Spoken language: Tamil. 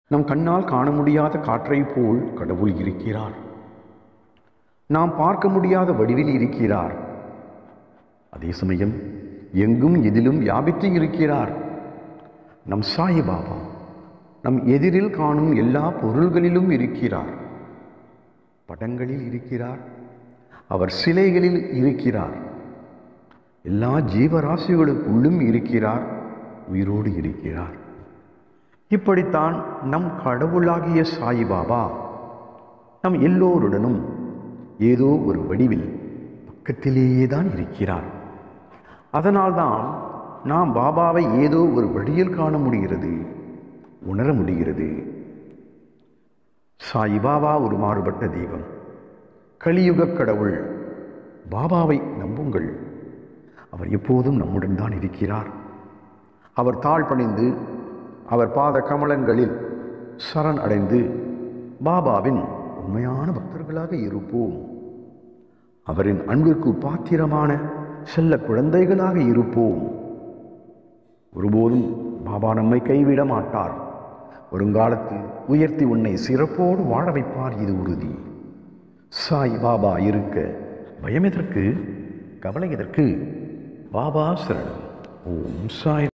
நம் கண்ணால் காண முடியாத காற்றைப் போல் கடவுள் இருக்கிறார் நாம் பார்க்க முடியாத வடிவில் இருக்கிறார் அதே சமயம் எங்கும் எதிலும் வியாபித்து இருக்கிறார் நம் சாயி பாபா நம் எதிரில் காணும் எல்லா பொருள்களிலும் இருக்கிறார் படங்களில் இருக்கிறார் அவர் சிலைகளில் இருக்கிறார் எல்லா ஜீவராசிகளுக்குள்ளும் இருக்கிறார் உயிரோடு இருக்கிறார் இப்படித்தான் நம் கடவுளாகிய சாயிபாபா நம் எல்லோருடனும் ஏதோ ஒரு வடிவில் பக்கத்திலேயே தான் இருக்கிறார் அதனால்தான் நாம் பாபாவை ஏதோ ஒரு வழியில் காண முடிகிறது உணர முடிகிறது சாயிபாபா ஒரு மாறுபட்ட தெய்வம் கலியுக கடவுள் பாபாவை நம்புங்கள் அவர் எப்போதும் நம்முடன் தான் இருக்கிறார் அவர் தாழ் பணிந்து அவர் பாத கமலங்களில் சரண் அடைந்து பாபாவின் உண்மையான பக்தர்களாக இருப்போம் அவரின் அன்பிற்கு பாத்திரமான செல்ல குழந்தைகளாக இருப்போம் ஒருபோதும் பாபா நம்மை கைவிட மாட்டார் வருங்காலத்தில் உயர்த்தி உன்னை சிறப்போடு வாழ வைப்பார் இது உறுதி சாய் பாபா இருக்க பயம் எதற்கு கவலை எதற்கு பாபா சரணம் ஓம் சாய்